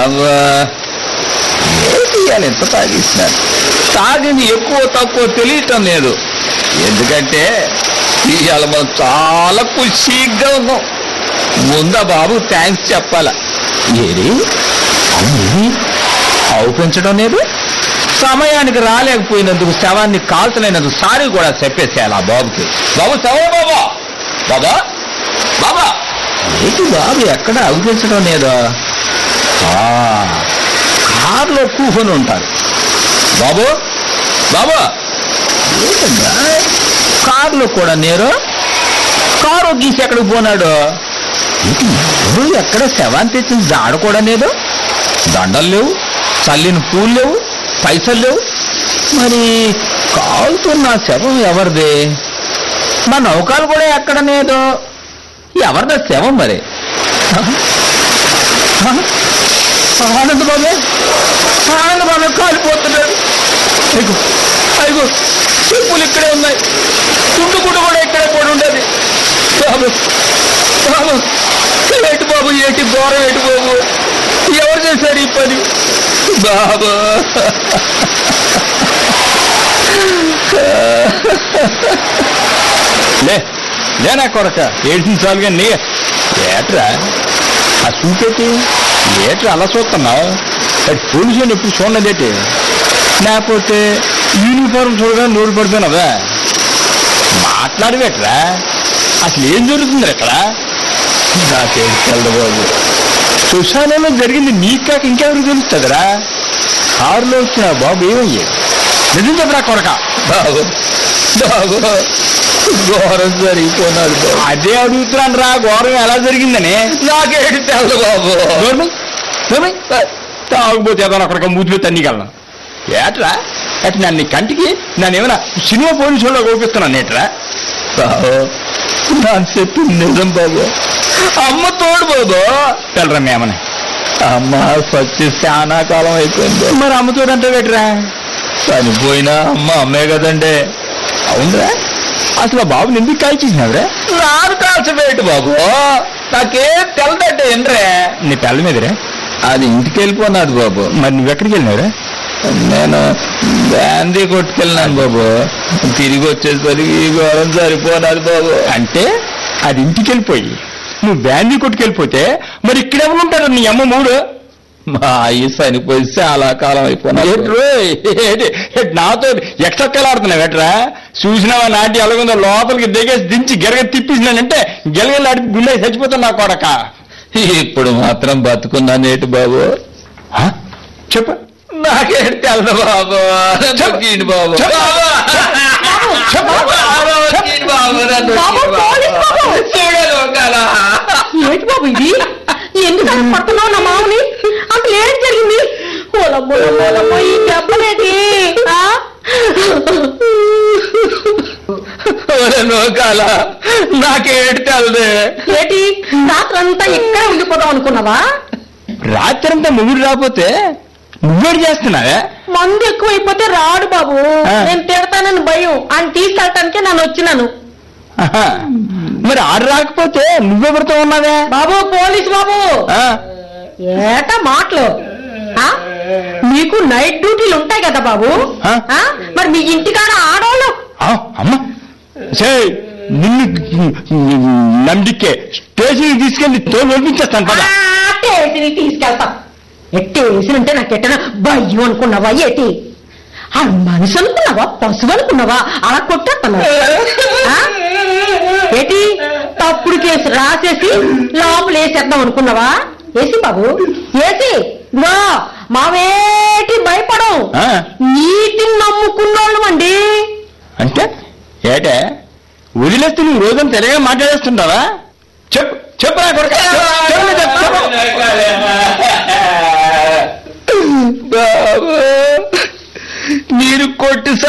అవ్వా ఏంటి ఇవాళ ఎంత తాగిస్తున్నాను తాగింది ఎక్కువ తక్కువ తెలియటం లేదు ఎందుకంటే ఇవాళ మనం చాలా ఖుషీగా ఉన్నాం ముందా బాబు థ్యాంక్స్ చెప్పాలా ఏది అవును ఆవు పెంచడం లేదు సమయానికి రాలేకపోయినందుకు శవాన్ని కాల్చలేనందుకు సారీ కూడా చెప్పేసేయాలి ఆ బాబుకి బాబు శవం బాబా బాబా బాబా ఏంటి బాబు ఎక్కడ అవి పెంచడం లేదా ఆ, కారులో కూర్చొని ఉంటారు బాబు బాబు ఏంటన్నా కారులో కూడా నేరు కారు గీసి ఎక్కడికి పోనాడు ఏంటి ఎవరు ఎక్కడ శవాన్ని తెచ్చిన జాడ కూడా లేదు దండలు లేవు చల్లిన పూలు లేవు పైసలు లేవు మరి కాలుతున్న శవం ఎవరిది మా నౌకాలు కూడా ఎక్కడ లేదు ఎవరిదా శవం మరి ఆనంద బాబే ఆనంద బాబే కాలిపోతున్నాడు అయ్యో అయ్యో చెప్పులు ఇక్కడే ఉన్నాయి తుండు గుడ్డ కూడా ఇక్కడే పడి ఉండేది బాబు బాబు ఏటి బాబు ఏటి ఘోరం ఏటి బాబు ఎవరు చేశారు ఈ పని బాబు లే లేనా కొరక ఏడ్చిన చాలు కానీ ఏట్రా ఆ చూపెట్టి ఏట్రా అలా చూస్తున్నావు అది పోలీసులు ఎప్పుడు చూడలేదేటి లేకపోతే యూనిఫారం చూడగానే నోరు పడిపోయినవా మాట్లాడవేట్రా అసలు ఏం జరుగుతుంది ఇక్కడ నాకేం తెలదు బాబు శ్మశానంలో జరిగింది నీకు కాక ఇంకెవరికి తెలుస్తుందిరా కారులో వచ్చిన బాబు ఏమయ్యాడు నిజం చెప్పరా కొరక బాబు బాబు ఘోరం జరిగిపోయినాడు బాబు అదే అడుగుతున్నాను రా ఘోరం ఎలా జరిగిందని నాకేటి తెలదు బాబు తాగబోతే ఏదో అక్కడికి మూతిలో తన్నికెళ్ళను ఏట్రా అటు నన్ను కంటికి నన్ను ఏమైనా సినిమా పోలీసుల్లో కోపిస్తున్నాను ఏట్రా బాబు నా చెప్పి నిజం బాబు అమ్మ తోడు బాబు తెలరా మేమని అమ్మ సచ్చి చాలా కాలం అయిపోయింది మరి అమ్మ తోడు అంటే పెట్టరా చనిపోయినా అమ్మ అమ్మే కదండి అవునరా అసలు ఆ బాబుని ఎందుకు కాల్చేసినావురా నాకు కాల్చబెట్టు బాబు నాకేం తెల్లదంటే ఏంట్రా నీ తెల్ల మీదరా అది ఇంటికి వెళ్ళిపోన్నాడు బాబు మరి నువ్వు ఎక్కడికి వెళ్ళినావురా నేను బ్యాందీ కొట్టుకెళ్ళినాను బాబు తిరిగి వచ్చేసరికి ఈ ఘోరం సరిపోనాడు బాబు అంటే అది ఇంటికి వెళ్ళిపోయి నువ్వు బ్యాందీ కొట్టుకెళ్ళిపోతే మరి ఇక్కడ ఎవరు ఉంటారు నీ అమ్మ మూడు మా అయ్యి చనిపోయి చాలా కాలం అయిపోయినా నాతో ఎక్సక్కలాడుతున్నావు ఎట్రా చూసినావా నాటి ఎలాగుందో లోపలికి దిగేసి దించి గిరగ తిప్పించినానంటే గిలగలాడి గుండె చచ్చిపోతున్నా నా కొడక ఇప్పుడు మాత్రం బతుకున్నానేటి బాబు చెప్పు నాకేం తెలదు బాబు చెప్పండి బాబు బాబు, పోలీస్ బాబు. ఏంటి బాబు ఇది ఎందుకు అలా పడుతున్నావు నా మామని అసలు ఏం జరిగింది ఓలమ్మో ఓలమ్మో ఈ దెబ్బలేటి ఆ? నోకాల నాకేటి తెలదు ఏంటి రాత్రంతా ఇక్కడ ఉండిపోదాం అనుకున్నావా రాత్రంతా ముగ్గురు రాకపోతే నువ్వేడు చేస్తున్నావే మందు ఎక్కువైపోతే రాడు బాబు ఆ. నేను తిడతానని భయం అని తీసుకెళ్ళటానికే నేను వచ్చినాను ఆహా. మరి ఆడు రాకపోతే నువ్వెవరితో ఉన్నావే బాబు పోలీస్ బాబు ఆ? ఏట మాటలు ఆ? మీకు నైట్ డ్యూటీలు ఉంటాయి కదా బాబు ఆ? ఆ? మరి మీ ఇంటికాడ ఆడవాళ్ళు ఆ, అమ్మ సే నిన్ను నందికే స్టేషన్కి తీసుకెళ్లి తోలు ఒలిపించేస్తాను పద ఆ, టేసిని తీసుకెళ్తాం ఎట్టేసినంటే నాకు ఎట్టన భయం అనుకున్నావా ఏటి ఆ మనిషి అనుకున్నావా పశువు అనుకున్నావా అలా కొట్టేస్తున్నావా ఆ? ఏటి తప్పుడు కేసు రాసేసి లోపల వేసేద్దాం అనుకున్నావా ఏసి బాబు ఏసి ఇదిగో మావేటి భయపడం ఆ? నీటిని నమ్ముకున్నోళ్ళం అండి అంటే ఏటే వదిలేస్తే నువ్వు రోజంతా తెలియగా మాట్లాడేస్తుంటావా చెప్పు చెప్పు నా కొడుకా, చెప్పు, చెప్పు, చెప్పు. బాబు మీరు కొట్టి